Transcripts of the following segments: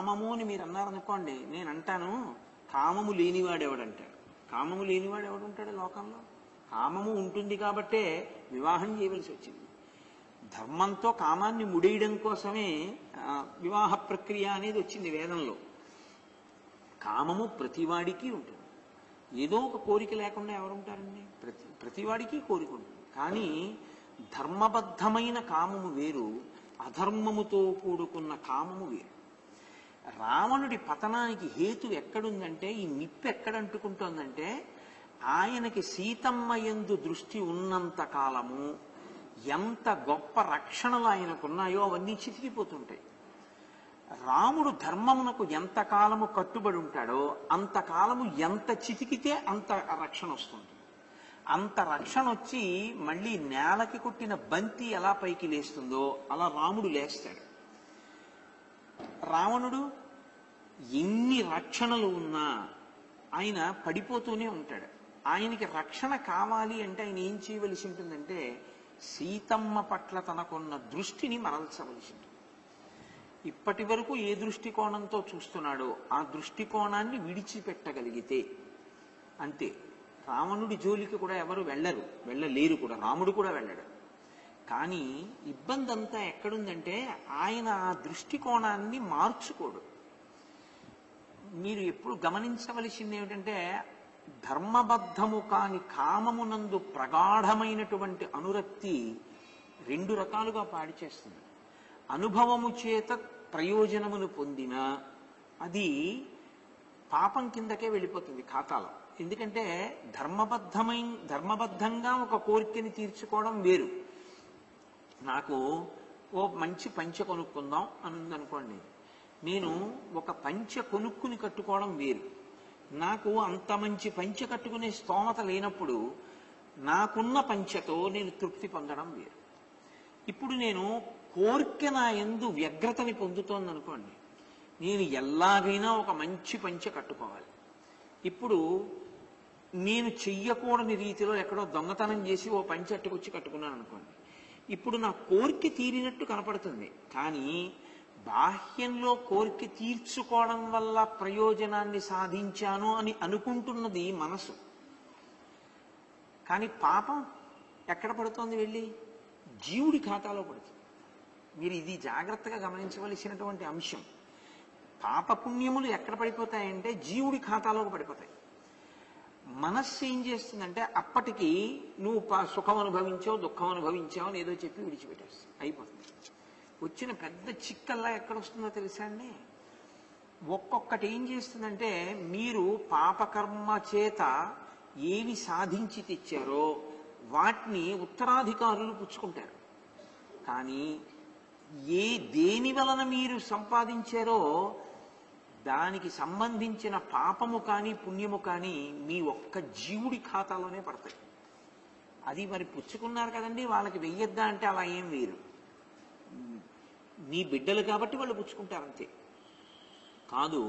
కామము అని మీరు అన్నారనుకోండి నేను అంటాను కామము లేనివాడు ఎవడంటాడు కామము లేనివాడు ఎవడుంటాడు లోకంలో కామము ఉంటుంది కాబట్టే వివాహం చేయవలసి వచ్చింది ధర్మంతో కామాన్ని ముడేయడం కోసమే ఆ, వివాహ ప్రక్రియ అనేది వచ్చింది వేదంలో కామము ప్రతివాడికి ఉంటుంది ఏదో ఒక కోరిక లేకుండా ఎవరుంటారండి ప్రతి ప్రతివాడికి కోరిక ఉంటుంది కానీ ధర్మబద్ధమైన కామము వేరు అధర్మముతో కూడుకున్న కామము వేరు రావణుడి పతనానికి హేతు ఎక్కడుందంటే ఈ నిప్పు ఎక్కడ అంటుకుంటోందంటే ఆయనకి సీతమ్మ యందు దృష్టి ఉన్నంత కాలము ఎంత గొప్ప రక్షణలు ఆయనకున్నాయో అవన్నీ చితికిపోతుంటాయి రాముడు ధర్మమునకు ఎంత కాలము కట్టుబడి ఉంటాడో అంతకాలము ఎంత చితికితే అంత రక్షణ వస్తుంది అంత రక్షణ వచ్చి మళ్ళీ నేలకి కొట్టిన బంతి ఎలా పైకి లేస్తుందో అలా రాముడు లేస్తాడు రావణుడు ఎన్ని రక్షణలు ఉన్నా ఆయన పడిపోతూనే ఉంటాడు ఆయనకి రక్షణ కావాలి అంటే ఆయన ఏం చేయవలసి ఉంటుందంటే సీతమ్మ పట్ల తనకున్న దృష్టిని మరల్చవలసి ఉంటుంది ఇప్పటి వరకు ఏ దృష్టికోణంతో చూస్తున్నాడో ఆ దృష్టికోణాన్ని విడిచిపెట్టగలిగితే అంతే రావణుడి జోలికి కూడా ఎవరు వెళ్ళరు వెళ్ళలేరు కూడా రాముడు కూడా వెళ్ళడు కానీ ఇబ్బంది అంతా ఎక్కడుందంటే ఆయన ఆ దృష్టికోణాన్ని మార్చుకోడు మీరు ఎప్పుడు గమనించవలసింది ఏమిటంటే ధర్మబద్ధము కాని కామమునందు ప్రగాఢమైనటువంటి అనురక్తి రెండు రకాలుగా పాడి చేస్తుంది అనుభవము చేత ప్రయోజనమును పొందిన అది పాపం కిందకే వెళ్ళిపోతుంది ఖాతాలో ఎందుకంటే ధర్మబద్ధమైన ధర్మబద్ధంగా ఒక కోరికని తీర్చుకోవడం వేరు నాకు ఓ మంచి పంచె కొనుక్కుందాం అని ఉందనుకోండి నేను ఒక పంచె కొనుక్కుని కట్టుకోవడం వేరు నాకు అంత మంచి పంచె కట్టుకునే స్తోమత లేనప్పుడు నాకున్న పంచెతో నేను తృప్తి పొందడం వేరు ఇప్పుడు నేను కోరిక నా ఎందు వ్యగ్రతని పొందుతోంది అనుకోండి నేను ఎలాగైనా ఒక మంచి పంచె కట్టుకోవాలి ఇప్పుడు నేను చెయ్యకూడని రీతిలో ఎక్కడో దొంగతనం చేసి ఓ పంచె అట్టుకొచ్చి కట్టుకున్నాను అనుకోండి ఇప్పుడు నా కోరిక తీరినట్టు కనపడుతుంది కానీ బాహ్యంలో కోరిక తీర్చుకోవడం వల్ల ప్రయోజనాన్ని సాధించాను అని అనుకుంటున్నది మనసు కానీ పాపం ఎక్కడ పడుతోంది వెళ్ళి జీవుడి ఖాతాలో పడుతుంది మీరు ఇది జాగ్రత్తగా గమనించవలసినటువంటి అంశం పాపపుణ్యములు ఎక్కడ పడిపోతాయంటే జీవుడి ఖాతాలోకి పడిపోతాయి మనస్సు ఏం చేస్తుందంటే అప్పటికి నువ్వు ప- సుఖం అనుభవించావు దుఃఖం అనుభవించావు అని ఏదో చెప్పి విడిచిపెట్టేస్తుంది అయిపోతుంది వచ్చిన పెద్ద చిక్కల్లా ఎక్కడ వస్తుందో తెలుసా అండి ఒక్కొక్కటి ఏం చేస్తుందంటే మీరు పాపకర్మ చేత ఏవి సాధించి తెచ్చారో వాటిని ఉత్తరాధికారులు పుచ్చుకుంటారు కానీ ఏ దేని వలన మీరు సంపాదించారో దానికి సంబంధించిన పాపము కానీ పుణ్యము కానీ మీ ఒక్క జీవుడి ఖాతాలోనే పడతాయి అది మరి పుచ్చుకున్నారు కదండి వాళ్ళకి వెయ్యొద్దా అంటే అలా ఏం వేరు నీ బిడ్డలు కాబట్టి వాళ్ళు పుచ్చుకుంటారు అంతే కాదు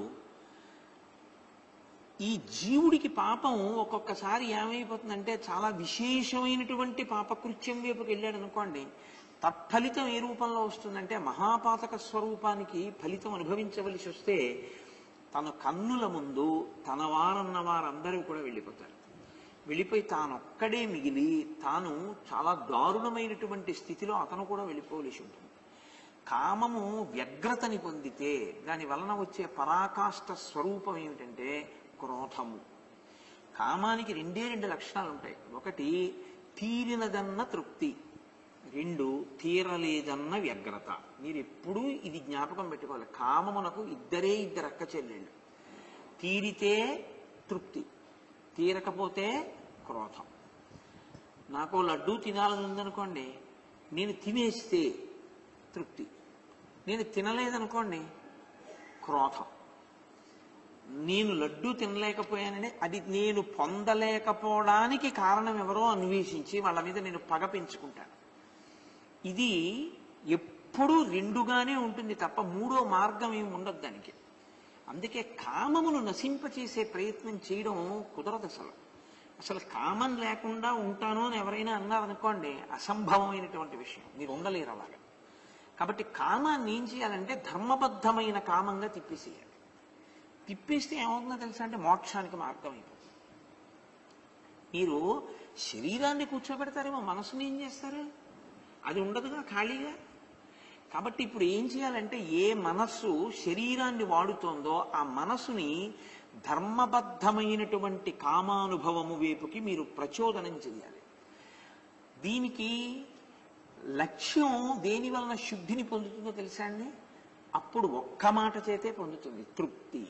ఈ జీవుడికి పాపం ఒక్కొక్కసారి ఏమైపోతుందంటే చాలా విశేషమైనటువంటి పాపకృత్యం వైపుకి వెళ్ళాడు అనుకోండి తత్ఫలితం ఏ రూపంలో వస్తుందంటే మహాపాతక స్వరూపానికి ఫలితం అనుభవించవలసి వస్తే తన కన్నుల ముందు తన వారన్న వారందరూ కూడా వెళ్ళిపోతారు వెళ్ళిపోయి తానొక్కడే మిగిలి తాను చాలా దారుణమైనటువంటి స్థితిలో అతను కూడా వెళ్ళిపోవలసి ఉంటుంది కామము వ్యగ్రతని పొందితే దాని వలన వచ్చే పరాకాష్ట స్వరూపం ఏమిటంటే క్రోధము కామానికి రెండే రెండు లక్షణాలు ఉంటాయి ఒకటి తీరినదన్న తృప్తి రెండు తీరలేదన్న వ్యగ్రత మీరు ఎప్పుడూ ఇది జ్ఞాపకం పెట్టుకోవాలి కామమునకు ఇద్దరే ఇద్దరు అక్క చెల్లెళ్ళు తీరితే తృప్తి తీరకపోతే క్రోధం నాకు లడ్డూ తినాలని ఉందనుకోండి నేను తినేస్తే తృప్తి నేను తినలేదనుకోండి క్రోధం నేను లడ్డూ తినలేకపోయానని అది నేను పొందలేకపోవడానికి కారణం ఎవరో అన్వేషించి వాళ్ళ మీద నేను పగ పెంచుకుంటాను ఇది ఎప్పుడూ రెండుగానే ఉంటుంది తప్ప మూడో మార్గం ఏమి ఉండదు దానికి అందుకే కామమును నశింపచేసే ప్రయత్నం చేయడం కుదరదు అసలు అసలు కామం లేకుండా ఉంటాను అని ఎవరైనా అన్నారనుకోండి అసంభవమైనటువంటి విషయం మీరు ఉండలేరు అలాగా కాబట్టి కామాన్ని ఏం చేయాలంటే ధర్మబద్ధమైన కామంగా తిప్పేసేయాలి తిప్పేస్తే ఏమవుతుందో తెలుసా అంటే మోక్షానికి మార్గం అయిపోతుంది మీరు శరీరాన్ని కూర్చోబెడతారేమో మనసుని ఏం చేస్తారు అది ఉండదుగా ఖాళీగా కాబట్టి ఇప్పుడు ఏం చేయాలంటే ఏ మనస్సు శరీరాన్ని వాడుతోందో ఆ మనసుని ధర్మబద్ధమైనటువంటి కామానుభవము వైపుకి మీరు ప్రచోదనం చేయాలి దీనికి లక్ష్యం దేని వలన శుద్ధిని పొందుతుందో తెలుసా అండి అప్పుడు ఒక్క మాట చేతే పొందుతుంది తృప్తి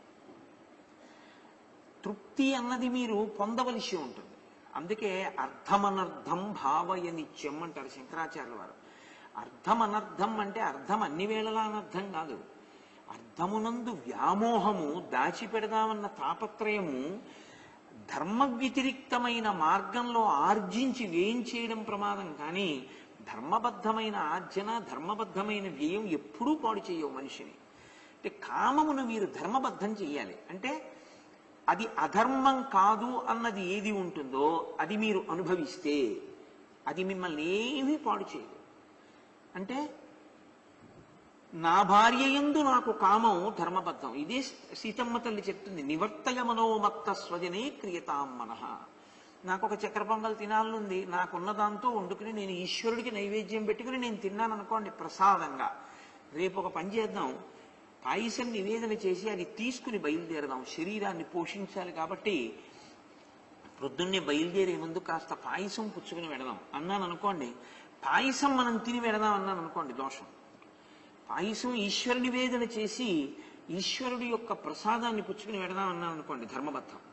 తృప్తి అన్నది మీరు పొందవలసి ఉంటుంది అందుకే అర్థమనర్థం భావయ నిత్యం అంటారు శంకరాచార్యుల వారు అర్థం అనర్థం అంటే అర్థం అన్ని వేళలా అనర్థం కాదు అర్థమునందు వ్యామోహము దాచిపెడదామన్న తాపత్రయము ధర్మ వ్యతిరిక్తమైన మార్గంలో ఆర్జించి వ్యయం చేయడం ప్రమాదం కానీ ధర్మబద్ధమైన ఆర్జన ధర్మబద్ధమైన వ్యయం ఎప్పుడూ పాడు చేయవు మనిషిని అంటే కామమును మీరు ధర్మబద్ధం చేయాలి అంటే అది అధర్మం కాదు అన్నది ఏది ఉంటుందో అది మీరు అనుభవిస్తే అది మిమ్మల్ని ఏమీ పాడు చేయదు అంటే నా భార్య యందు నాకు కామం ధర్మబద్ధం ఇదే సీతమ్మ తల్లి చెప్తుంది నివర్తయ మనోమత్త స్వజనే క్రియతాం మనః నాకు ఒక చక్కెర పొంగల్ తినాలనుంది నాకున్న దాంతో వండుకుని నేను ఈశ్వరుడికి నైవేద్యం పెట్టుకుని నేను తిన్నాను అనుకోండి ప్రసాదంగా రేపు ఒక పని చేద్దాం పాయసం నివేదన చేసి అది తీసుకుని బయలుదేరదాం శరీరాన్ని పోషించాలి కాబట్టి ప్రొద్దున్నే బయలుదేరే ముందు కాస్త పాయసం పుచ్చుకుని వెడదాం అన్నాను అనుకోండి పాయసం మనం తిని వెడదాం అన్నాను అనుకోండి దోషం పాయసం ఈశ్వర నివేదన చేసి ఈశ్వరుడి యొక్క ప్రసాదాన్ని పుచ్చుకుని వెడదాం అన్నాను అనుకోండి ధర్మబద్ధం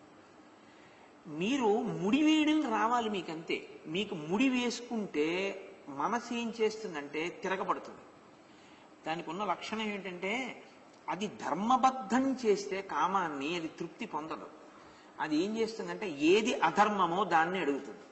మీరు ముడి వేయడం రావాలి మీకు అంతే మీకు ముడి వేసుకుంటే మనసు ఏం చేస్తుందంటే తిరగబడుతుంది దానికి ఉన్న లక్షణం ఏంటంటే అది ధర్మబద్ధం చేస్తే కామాన్ని అది తృప్తి పొందదు అది ఏం చేస్తుందంటే ఏది అధర్మమో దాన్ని అడుగుతుంది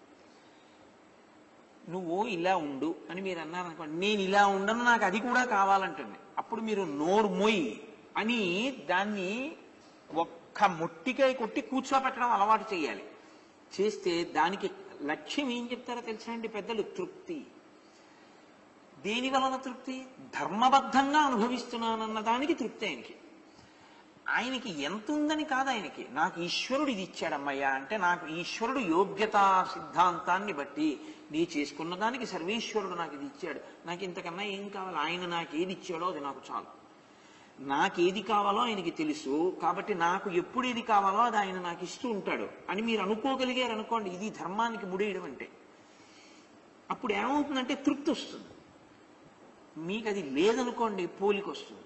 నువ్వు ఇలా ఉండు అని మీరు అన్నారనుకోండి నేను ఇలా ఉండను నాకు అది కూడా కావాలంటుంది అప్పుడు మీరు నోరు మొయ్ అని దాన్ని ఒక్క మొట్టికాయ కొట్టి కూర్చోపెట్టడం అలవాటు చేయాలి చేస్తే దానికి లక్ష్యం ఏం చెప్తారో తెలుసా అండి పెద్దలు తృప్తి దేని వలన తృప్తి ధర్మబద్ధంగా అనుభవిస్తున్నానన్న దానికి తృప్తి ఆయనకి ఆయనకి ఎంత ఉందని కాదు ఆయనకి నాకు ఈశ్వరుడు ఇది ఇచ్చాడమ్మయ్యా అంటే నాకు ఈశ్వరుడు యోగ్యతా సిద్ధాంతాన్ని బట్టి నీ చేసుకున్న దానికి సర్వేశ్వరుడు నాకు ఇది ఇచ్చాడు నాకు ఇంతకన్నా ఏం కావాలి ఆయన నాకు ఏది ఇచ్చాడో అది నాకు చాలు నాకేది కావాలో ఆయనకి తెలుసు కాబట్టి నాకు ఎప్పుడు ఏది కావాలో అది ఆయన నాకు ఇస్తూ ఉంటాడు అని మీరు అనుకోగలిగారు అనుకోండి ఇది ధర్మానికి ముడేయడం అంటే అప్పుడు ఏమవుతుందంటే తృప్తి వస్తుంది మీకు అది లేదనుకోండి పోలిక వస్తుంది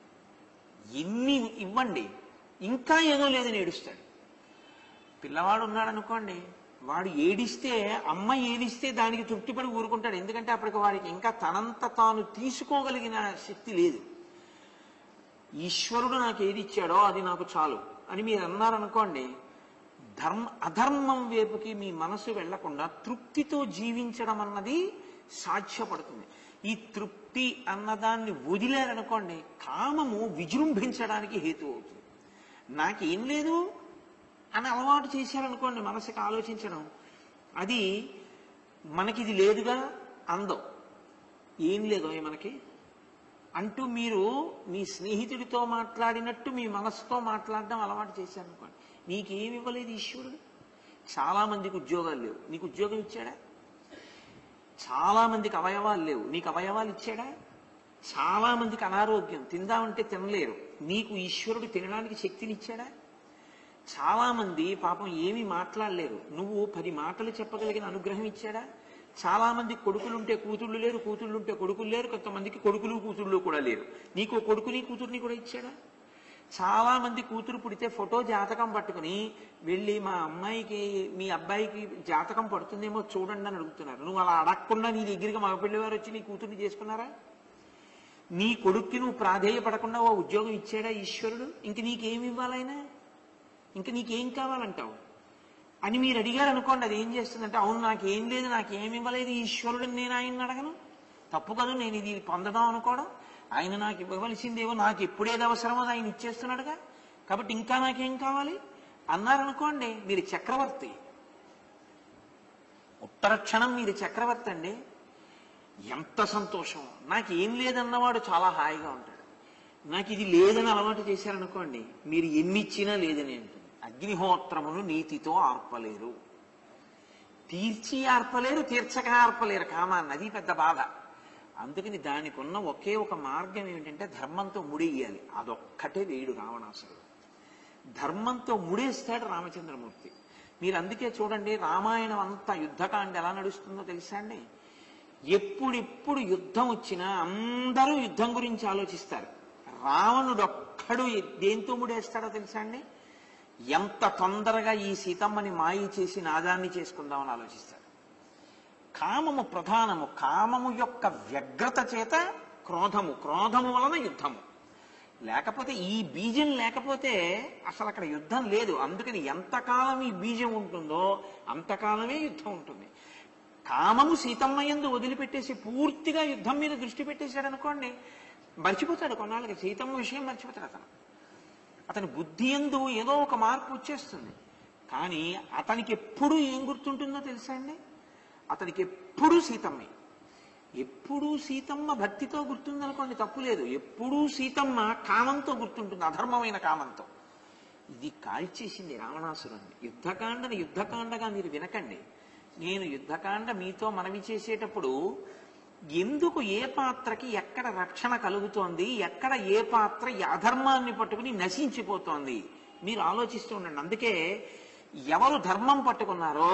ఎన్ని ఇవ్వండి ఇంకా ఏదో లేదని ఏడుస్తాడు పిల్లవాడు ఉన్నాడు అనుకోండి వాడు ఏడిస్తే అమ్మ ఏడిస్తే దానికి తృప్తిపడి ఊరుకుంటాడు ఎందుకంటే అప్పటికి వాడికి ఇంకా తనంత తాను తీసుకోగలిగిన శక్తి లేదు ఈశ్వరుడు నాకు ఏది ఇచ్చాడో అది నాకు చాలు అని మీరు అన్నారనుకోండి ధర్మ అధర్మం వైపుకి మీ మనసు వెళ్లకుండా తృప్తితో జీవించడం అన్నది సాధ్యపడుతుంది ఈ తృప్తి అన్నదాన్ని వదిలేరనుకోండి కామము విజృంభించడానికి హేతు అవుతుంది నాకేం లేదు అని అలవాటు చేశారనుకోండి మనసుకి ఆలోచించడం అది మనకి ఇది లేదుగా అందం ఏం లేదో మనకి అంటూ మీరు మీ స్నేహితుడితో మాట్లాడినట్టు మీ మనసుతో మాట్లాడడం అలవాటు చేశారనుకోండి నీకేమి ఇవ్వలేదు ఈశ్వరుడు చాలా మందికి ఉద్యోగాలు లేవు నీకు ఉద్యోగం ఇచ్చాడా చాలా మందికి అవయవాలు లేవు నీకు అవయవాలు ఇచ్చాడా చాలా మందికి అనారోగ్యం తిందామంటే తినలేరు నీకు ఈశ్వరుడు తినడానికి శక్తిని ఇచ్చాడా చాలా మంది పాపం ఏమీ మాట్లాడలేరు నువ్వు పది మాటలు చెప్పగలిగిన అనుగ్రహం ఇచ్చాడా చాలా మంది కొడుకులుంటే కూతుళ్ళు లేరు కూతుళ్ళుంటే కొడుకులు లేరు కొంతమందికి కొడుకులు కూతుళ్ళు కూడా లేరు నీకు కొడుకుని కూతుర్ని కూడా ఇచ్చాడా చాలా మంది కూతురు పుడితే ఫోటో జాతకం పట్టుకుని వెళ్ళి మా అమ్మాయికి మీ అబ్బాయికి జాతకం పడుతుందేమో చూడండి అని అడుగుతున్నారు నువ్వు అలా అడగకుండా నీ దగ్గరికి మగపిల్లి వారు వచ్చి నీ కూతుర్ని చేసుకున్నారా నీ కొడుక్కి నువ్వు ప్రాధేయపడకుండా ఓ ఉద్యోగం ఇచ్చాడా ఈశ్వరుడు ఇంక నీకేమి ఇవ్వాలైనా ఇంక నీకేం కావాలంటావు అని మీరు అడిగారు అనుకోండి అది ఏం చేస్తుందంటే అవును నాకేం లేదు నాకేం ఇవ్వలేదు ఈశ్వరుడు నేను ఆయన్ని అడగను తప్పు కదా నేను ఇది పొందడం అనుకోవడం ఆయన నాకు ఇవ్వవలసిందేవో నాకు ఎప్పుడేది అవసరమో అది ఆయన ఇచ్చేస్తున్నాడుగా కాబట్టి ఇంకా నాకేం కావాలి అన్నారనుకోండి మీరు చక్రవర్తి ఉత్తర క్షణం మీరు చక్రవర్తి అండి ఎంత సంతోషం నాకు ఏం లేదన్నవాడు చాలా హాయిగా ఉంటాడు నాకు ఇది లేదని అలవాటు చేశారనుకోండి మీరు ఎన్ని ఇచ్చినా లేదని అంటుంది అగ్నిహోత్రమును నీతితో ఆర్పలేరు తీర్చి ఆర్పలేరు తీర్చక ఆర్పలేరు కామాన్ని అది పెద్ద బాధ అందుకని దానికి ఉన్న ఒకే ఒక మార్గం ఏమిటంటే ధర్మంతో ముడేయాలి అదొక్కటే వేయుడు రావణాసురుడు ధర్మంతో ముడేస్తాడు రామచంద్రమూర్తి మీరు అందుకే చూడండి రామాయణం అంతా యుద్ధకాండ ఎలా నడుస్తుందో తెలుసా అండి ఎప్పుడెప్పుడు యుద్ధం వచ్చినా అందరూ యుద్ధం గురించి ఆలోచిస్తారు రావణుడు ఒక్కడు దేంతో ముడేస్తాడో తెలుసా అండి ఎంత తొందరగా ఈ సీతమ్మని మాయి చేసి నాదాన్ని చేసుకుందామని ఆలోచిస్తాడు కామము ప్రధానము కామము యొక్క వ్యగ్రత చేత క్రోధము క్రోధము వలన యుద్ధము లేకపోతే ఈ బీజం లేకపోతే అసలు అక్కడ యుద్ధం లేదు అందుకని ఎంతకాలం ఈ బీజం ఉంటుందో అంతకాలమే యుద్ధం ఉంటుంది కామము సీతమ్మ ఎందు వదిలిపెట్టేసి పూర్తిగా యుద్ధం మీద దృష్టి పెట్టేశాడు అనుకోండి మర్చిపోతాడు కొన్నాళ్ళకి సీతమ్మ విషయం మర్చిపోతాడు అతను అతని బుద్ధి ఎందు ఏదో ఒక మార్పు వచ్చేస్తుంది కానీ అతనికి ఎప్పుడు ఏం గుర్తుంటుందో తెలుసా అండి అతనికి ఎప్పుడూ సీతమ్మే ఎప్పుడూ సీతమ్మ భక్తితో గుర్తుందనుకోండి తప్పు లేదు ఎప్పుడూ సీతమ్మ కామంతో గుర్తుంటుంది అధర్మమైన కామంతో ఇది కాల్చేసింది రావణాసురుణ్ణి యుద్ధకాండని యుద్ధకాండగా మీరు వినకండి నేను యుద్ధకాండ మీతో మనవి చేసేటప్పుడు ఎందుకు ఏ పాత్రకి ఎక్కడ రక్షణ కలుగుతోంది ఎక్కడ ఏ పాత్ర ఈ అధర్మాన్ని పట్టుకుని నశించిపోతోంది మీరు ఆలోచిస్తూ ఉండండి అందుకే ఎవరు ధర్మం పట్టుకున్నారో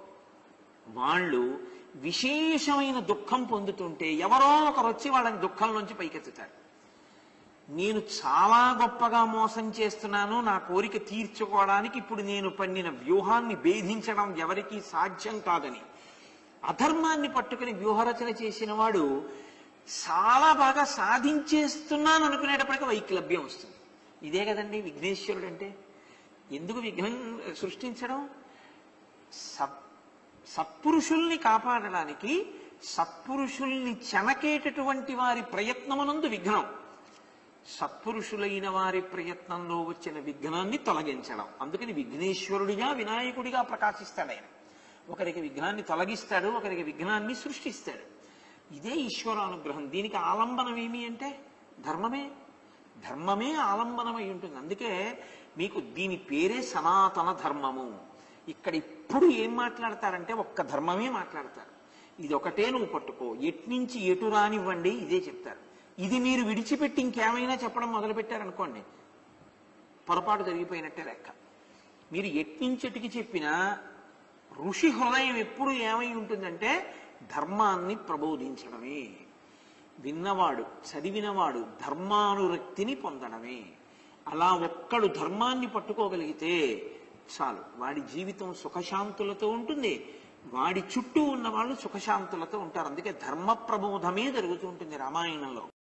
వాళ్ళు విశేషమైన దుఃఖం పొందుతుంటే ఎవరో ఒకరు వచ్చి వాళ్ళని దుఃఖం నుంచి పైకెత్తుతారు నేను చాలా గొప్పగా మోసం చేస్తున్నాను నా కోరిక తీర్చుకోవడానికి ఇప్పుడు నేను పన్నిన వ్యూహాన్ని భేదించడం ఎవరికీ సాధ్యం కాదని అధర్మాన్ని పట్టుకుని వ్యూహరచన చేసిన వాడు చాలా బాగా సాధించేస్తున్నాను అనుకునేటప్పటికీ వైక్లభ్యం వస్తుంది ఇదే కదండి విఘ్నేశ్వరుడు అంటే ఎందుకు విఘ్నం సృష్టించడం సత్ సత్పురుషుల్ని కాపాడడానికి సత్పురుషుల్ని చెనకేటటువంటి వారి ప్రయత్నమునందు విఘ్నం సత్పురుషులైన వారి ప్రయత్నంలో వచ్చిన విఘ్నాన్ని తొలగించడం అందుకని విఘ్నేశ్వరుడిగా వినాయకుడిగా ప్రకాశిస్తాడు ఆయన ఒకరికి విఘ్నాన్ని తొలగిస్తాడు ఒకరికి విఘ్నాన్ని సృష్టిస్తాడు ఇదే ఈశ్వరానుగ్రహం దీనికి ఆలంబనం ఏమి అంటే ధర్మమే ధర్మమే ఆలంబనమై ఉంటుంది అందుకే మీకు దీని పేరే సనాతన ధర్మము ఇక్కడ ఇప్పుడు ఏం మాట్లాడతారంటే ఒక్క ధర్మమే మాట్లాడతారు ఇది ఒకటే నువ్వు పట్టుకో ఎట్నుంచి ఎటు రానివ్వండి ఇదే చెప్తారు ఇది మీరు విడిచిపెట్టి ఇంకేమైనా చెప్పడం మొదలు పెట్టారనుకోండి పొరపాటు జరిగిపోయినట్టే లెక్క మీరు ఎట్నుంచెటికి చెప్పినా ఋషి హృదయం ఎప్పుడు ఏమై ఉంటుందంటే ధర్మాన్ని ప్రబోధించడమే విన్నవాడు చదివినవాడు ధర్మానురక్తిని పొందడమే అలా ఒక్కడు ధర్మాన్ని పట్టుకోగలిగితే చాలు వాడి జీవితం సుఖశాంతులతో ఉంటుంది వాడి చుట్టూ ఉన్న వాళ్ళు సుఖశాంతులతో ఉంటారు అందుకే ధర్మ ప్రబోధమే జరుగుతూ ఉంటుంది రామాయణంలో